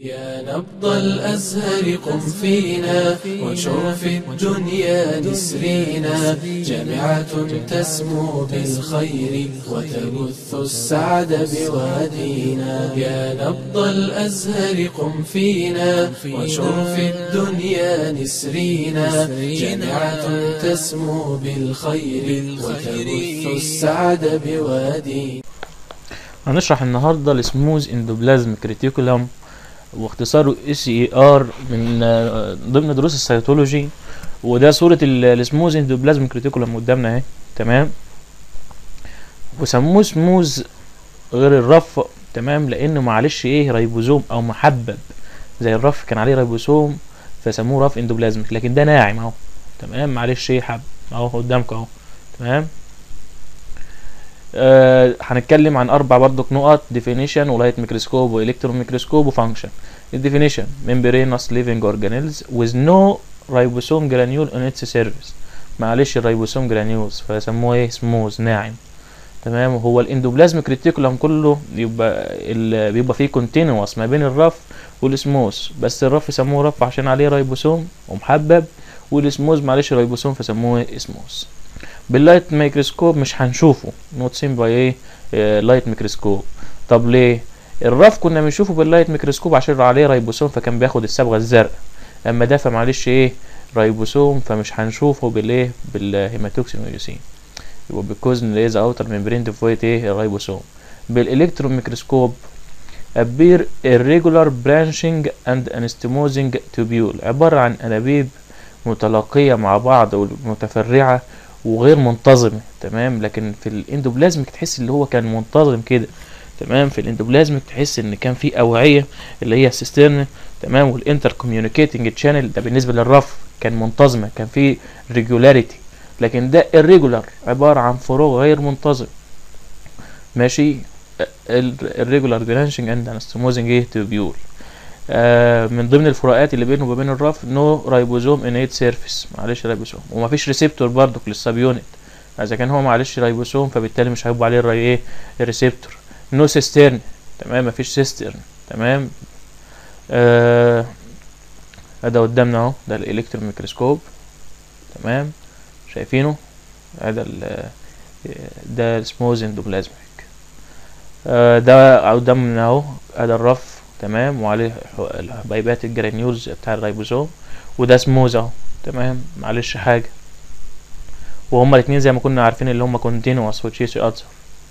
يا نبض الأزهر قم فينا وانشر في الدنيا نسرينا جامعة تسمو بالخير وتبث السعد بوادينا يا نبض الأزهر قم فينا وانشر في الدنيا نسرينا جامعة تسمو بالخير وتبث السعد بوادينا هنشرح النهارده السموز اندوبلازم كريتيكولم واختصاره اس اي ار من آه، ضمن دروس السيتولوجي وده صورة السموز اندوبلازم كريتيكولم قدامنا اهي تمام وسموه سموز غير الرف تمام لانه معلش ايه ريبوزوم او محبب زي الرف كان عليه ريبوسوم فسموه رف اندوبلازمك لكن ده ناعم اهو تمام معلش ايه حب اهو قدامك اهو تمام آه، هنتكلم عن اربع برضك نقط ديفينيشن ولايت ميكروسكوب والكترون ميكروسكوب وفانكشن الديفينيشن membranous living organelles with no ribosome granule on its surface معلش الريبوسوم جرانيولز فسموه ايه سموز ناعم تمام هو الاندوبلازميك ريتيكولم كله يبقى ال... بيبقى فيه كونتينوس ما بين الرف والسموز بس الرف سموه رف عشان عليه ريبوسوم ومحبب والسموز معلش ريبوسوم فسموه سموز باللايت ميكروسكوب مش هنشوفه نوت سين باي ايه لايت ميكروسكوب طب ليه الرف كنا بنشوفه باللايت ميكروسكوب عشان عليه ريبوسوم فكان بياخد الصبغه الزرقاء اما ده فمعلش ايه ريبوسوم فمش هنشوفه بالايه بالهيماتوكسينويوسين يبقى بيكوز ان از اوتر ممبرين ديفويت ايه الريبوسوم بالالكترون ميكروسكوب appear irregular branching and anastomosing tubule عبارة عن أنابيب متلاقية مع بعض ومتفرعة وغير منتظمة تمام لكن في الاندوبلازمك تحس اللي هو كان منتظم كده تمام في الاندوبلازمك تحس ان كان في اوعية اللي هي السيسترن تمام والانتر كوميونيكيتنج تشانل ده بالنسبة للرف كان منتظمة كان في ريجولاريتي لكن ده irregular عبارة عن فروغ غير منتظم ماشي الريجولار برانشنج اند انستموزنج ايه تيوبيول آه من ضمن الفروقات اللي بينه وبين الرف نو رايبوزوم ان ايت سيرفيس معلش رايبوسوم ومفيش ريسبتور برضك للسب يونت اذا كان هو معلش رايبوسوم فبالتالي مش هيبقى عليه الري ايه الريسبتور نو سيسترن تمام مفيش سيسترن تمام آه هذا قدامنا اهو ده الالكترون ميكروسكوب تمام شايفينه هذا ال ده السموز اندوبلازميك آه ده قدامنا اهو هذا الرف تمام وعليه حبيبات الجرانيولز بتاع الريبوزوم وده سموز اهو تمام معلش حاجه وهما الاتنين زي ما كنا عارفين اللي هما كونتينوس وتشيس اذر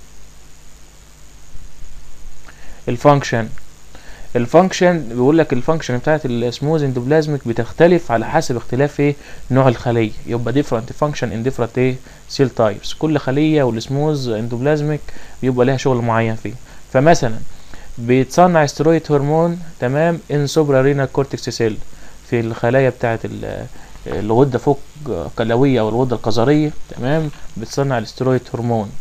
الفانكشن الفانكشن بيقول لك الفانكشن بتاعت السموز اندوبلازميك بتختلف على حسب اختلاف ايه نوع الخليه يبقى different function in different ايه سيل تايبس كل خليه والسموز اندوبلازميك بيبقى ليها شغل معين فيه فمثلا بيتصنع سترويد هرمون تمام ان سوبرا رينال كورتكس سيل في الخلايا بتاعه الغده فوق كلويه او الغده القذريه تمام بتصنع الاسترويد هرمون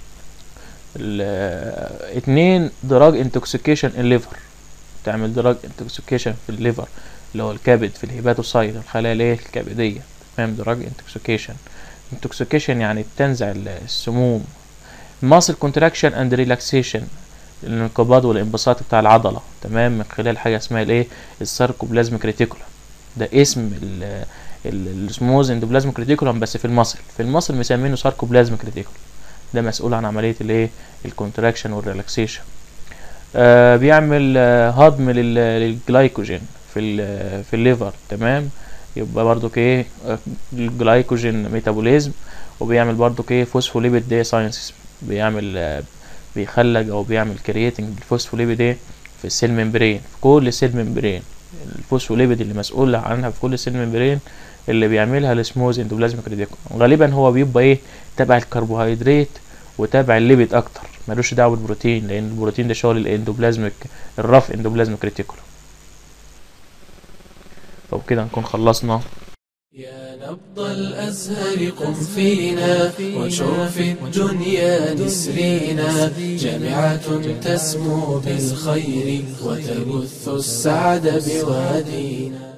اتنين دراج انتوكسيكيشن الليفر تعمل دراج انتوكسيكيشن في الليفر اللي هو الكبد في الهيباتوسايت الخلايا الايه الكبديه تمام دراج انتوكسيكيشن انتوكسيكيشن يعني بتنزع السموم ماسل كونتراكشن اند ريلاكسيشن الانقباض والانبساط بتاع العضله تمام من خلال حاجه اسمها الايه الساركوبلازميك ريتيكولم ده اسم السموز اندوبلازميك ريتيكولم بس في المصل في المصل مسمينه ساركوبلازميك ريتيكولم ده مسؤول عن عمليه الايه الكونتراكشن والريلاكسيشن آه بيعمل آه هضم للجلايكوجين في في الليفر تمام يبقى برضو ايه الجلايكوجين ميتابوليزم وبيعمل برضو ايه فوسفوليبيد دي ساينسز بيعمل آه بيخلج او بيعمل كرياتنج الفوسفوليبيد ايه في السيل ممبرين في كل سيل ممبرين الفوسفوليبيد اللي مسؤول عنها في كل سيل ممبرين اللي بيعملها السموز اندوبلازميك ريتيكولم غالبا هو بيبقى ايه تبع الكربوهيدرات وتابع الليبيد اكتر ملوش دعوه بالبروتين لان البروتين ده شغل الاندوبلازميك الرف اندوبلازميك ريتيكولم وبكده نكون خلصنا يا نبض الأزهر قم فينا وانشر في الدنيا نسرينا جامعة تسمو بالخير وتبث السعد بوادينا